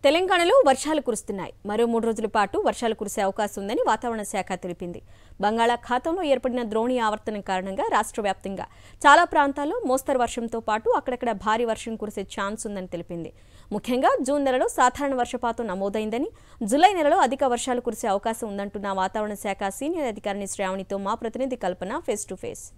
తెలంగాణలో వర్షాలు కురుస్తున్నాయి మరో మూడు రోజుల పాటు వర్షాలు కురిసే అవకాశం ఉందని వాతావరణ శాఖ తెలిపింది బంగాళాఖాతంలో ఏర్పడిన ద్రోణి ఆవర్తనం కారణంగా రాష్ట్ర వ్యాప్తంగా చాలా ప్రాంతాల్లో మోస్తరు వర్షంతో పాటు అక్కడక్కడ భారీ వర్షం కురిసే ఛాన్స్ ఉందని తెలిపింది ముఖ్యంగా జూన్ నెలలో సాధారణ వర్షపాతం నమోదైందని జూలై నెలలో అధిక వర్షాలు కురిసే అవకాశం ఉందంటున్న వాతావరణ శాఖ సీనియర్ అధికారిని శ్రావణితో మా ప్రతినిధి Kalpana face to face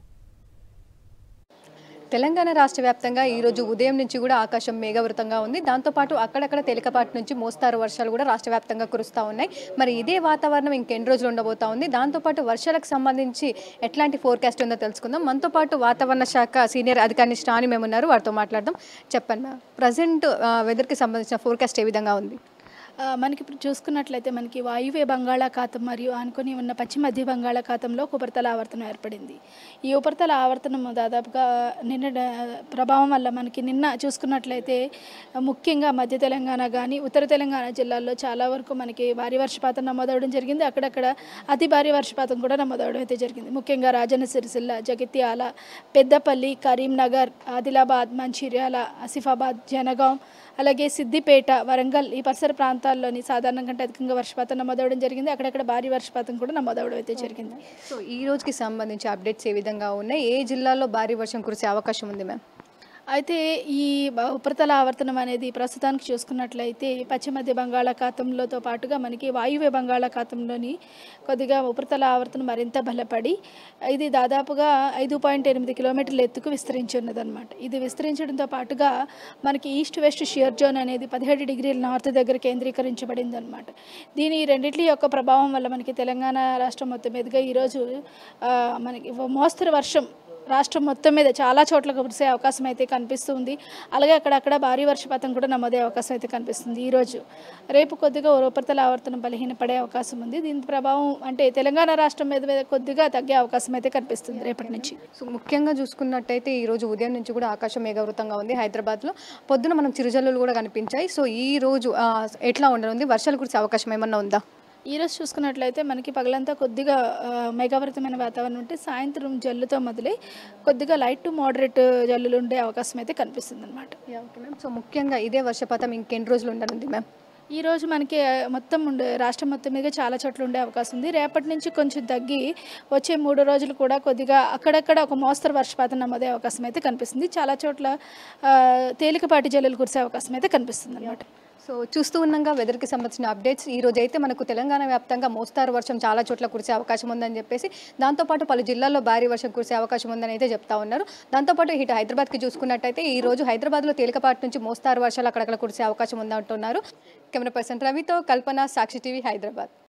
Telangana రాష్ట్ర వ్యాప్తంగా ఈ రోజు ఉదయం నుంచి కూడా ఆకాశం మేఘవృతంగా ఉంది దాంతోపాటు అక్కడక్కడ తేలికపాటి నుంచి మోస్తారు వర్షాలు కూడా రాష్ట్ర వ్యాప్తంగా కురుస్తూ ఉన్నాయి మరి ఇదే వాతావరణం ఇంకెన్ని రోజులు ఉండబోతా ఉంది దాంతోపాటు వర్షాలకు సంబంధించి ఎట్లాంటి ఫోర్కాస్ట్ ఉందో తెలుసుకుందాం మనతో పాటు వాతావరణ శాఖ సీనియర్ అధికారిని శ్రాని మేము ఉన్నారు వారితో మాట్లాడదాం చెప్పండి ప్రజెంట్ వెదర్కి సంబంధించిన ఫోర్కాస్ట్ ఏ విధంగా ఉంది ఆ, మనకి ఇప్పుడు చూసుకున్నట్లయితే మనకి వాయువ్య బంగాళాఖాతం మరియు ఆనుకొని ఉన్న పశ్చిమ మధ్య బంగాళాఖాతంలో ఒక ఉపరితల ఆవర్తనం ఏర్పడింది ఈ ఉపరితల ఆవర్తనం దాదాపుగా నిన్న డ- ప్రభావం వల్ల మనకి నిన్న చూసుకున్నట్లయితే ముఖ్యంగా మధ్య తెలంగాణ కానీ ఉత్తర తెలంగాణ జిల్లాల్లో చాలా వరకు మనకి భారీ వర్షపాతం నమోదవడం జరిగింది అక్కడక్కడ అతి భారీ వర్షపాతం కూడా నమోదవడం అయితే జరిగింది ముఖ్యంగా రాజన్న సిరిసిల్ల జగిత్యాల పెద్దపల్లి కరీంనగర్ ఆదిలాబాద్ మంచిర్యాల ఆసిఫాబాద్ జనగాం అలాగే సిద్దిపేట వరంగల్ ఈ పరిసర ప్రాంతాల్లోని సాధారణం కంటే అధికంగా వర్షపాతం నమోదవడం జరిగింది అక్కడక్కడ భారీ వర్షపాతం కూడా నమోదవడం అయితే జరిగింది సో ఈ రోజుకి సంబంధించి అప్డేట్స్ ఏ విధంగా ఉన్నాయి ఏ జిల్లాలో భారీ వర్షం కురిసే అవకాశం ఉంది మ్యామ్ అయితే ఈ బ- ఉపరితల ఆవర్తనం అనేది ప్రస్తుతానికి చూసుకున్నట్లయితే పశ్చిమ మధ్య బంగాళాఖాతంలోతో పాటుగా మనకి వాయువ్య బంగాళాఖాతంలోని కొద్దిగా ఉపరితల ఆవర్తనం మరింత బలపడి ఇది దాదాపుగా ఐదు పాయింట్ ఎనిమిది కిలోమీటర్ల ఎత్తుకు విస్తరించి ఉన్నదన్నమాట ఇది విస్తరించడంతో పాటుగా మనకి ఈస్ట్ వెస్ట్ షియర్ జోన్ అనేది పదిహేడు డిగ్రీల నార్త్ దగ్గర కేంద్రీకరించబడింది అనమాట దీని రెండిట్ల యొక్క ప్రభావం వల్ల మనకి తెలంగాణ రాష్ట్రం మొత్తం మీదుగా ఈరోజు ఆ, మనకి మోస్తరు వర్షం రాష్ట్రం మొత్తం మీద చాలా చోట్ల కురిసే అవకాశం అయితే కనిపిస్తుంది అలాగే అక్కడక్కడ భారీ వర్షపాతం కూడా నమోదే అవకాశం అయితే కనిపిస్తుంది ఈరోజు రేపు కొద్దిగా ఉపరితల ఆవర్తనం బలహీనపడే అవకాశం ఉంది దీని ప్రభావం అంటే తెలంగాణ రాష్ట్రం మీద మీద కొద్దిగా తగ్గే అవకాశం అయితే కనిపిస్తుంది రేపటి నుంచి సో ముఖ్యంగా చూసుకున్నట్టయితే ఈ రోజు ఉదయం నుంచి కూడా ఆకాశం మేఘవృతంగా ఉంది హైదరాబాద్లో పొద్దున మనం చిరుజల్లులు కూడా కనిపించాయి సో ఈ రోజు ఆ, ఎట్లా ఉండనుంది వర్షాలు కురిసే అవకాశం ఏమన్నా ఉందా ఈరోజు చూసుకున్నట్లయితే మనకి పగలంతా కొద్దిగా ఆ, మేఘావృతమైన వాతావరణం ఉంటే సాయంత్రం జల్లుతో మొదలై కొద్దిగా లైట్ టు మోడరేట్ జల్లులు ఉండే అవకాశం అయితే కనిపిస్తుంది అనమాట ఓకే మ్యామ్ సో ముఖ్యంగా ఇదే వర్షపాతం ఇంకెన్ని రోజులు ఉండనుంది మ్యామ్ ఈ రోజు మనకి ఆ, మొత్తం ఉండే రాష్ట్రం మొత్తం మీద చాలా చోట్ల ఉండే అవకాశం ఉంది రేపటి నుంచి కొంచెం తగ్గి వచ్చే మూడు రోజులు కూడా కొద్దిగా అక్కడక్కడ ఒక మోస్తరు వర్షపాతం నమోదే అవకాశం అయితే కనిపిస్తుంది చాలా చోట్ల ఆ, తేలికపాటి జల్లులు కురిసే అవకాశం అయితే కనిపిస్తుంది అనమాట సో చూస్తూ ఉన్నాగా వెదర్కి సంబంధించిన అప్డేట్స్ ఈ రోజు అయితే మనకు తెలంగాణ వ్యాప్తంగా మోస్తారు వర్షం చాలా చోట్ల కురిసే అవకాశం ఉందని చెప్పేసి దాంతోపాటు పలు జిల్లాల్లో భారీ వర్షం కురిసే అవకాశం ఉందని అయితే చెప్తా ఉన్నారు దాంతోపాటు ఇటు హైదరాబాద్కి చూసుకున్నట్టయితే ఈ రోజు హైదరాబాద్లో తేలికపాటి నుంచి మోస్తారు వర్షాలు అక్కడక్కడ కురిసే అవకాశం ఉందంటున్నారు కెమెరా పర్సన్ రవితో కల్పన సాక్షి టీవీ హైదరాబాద్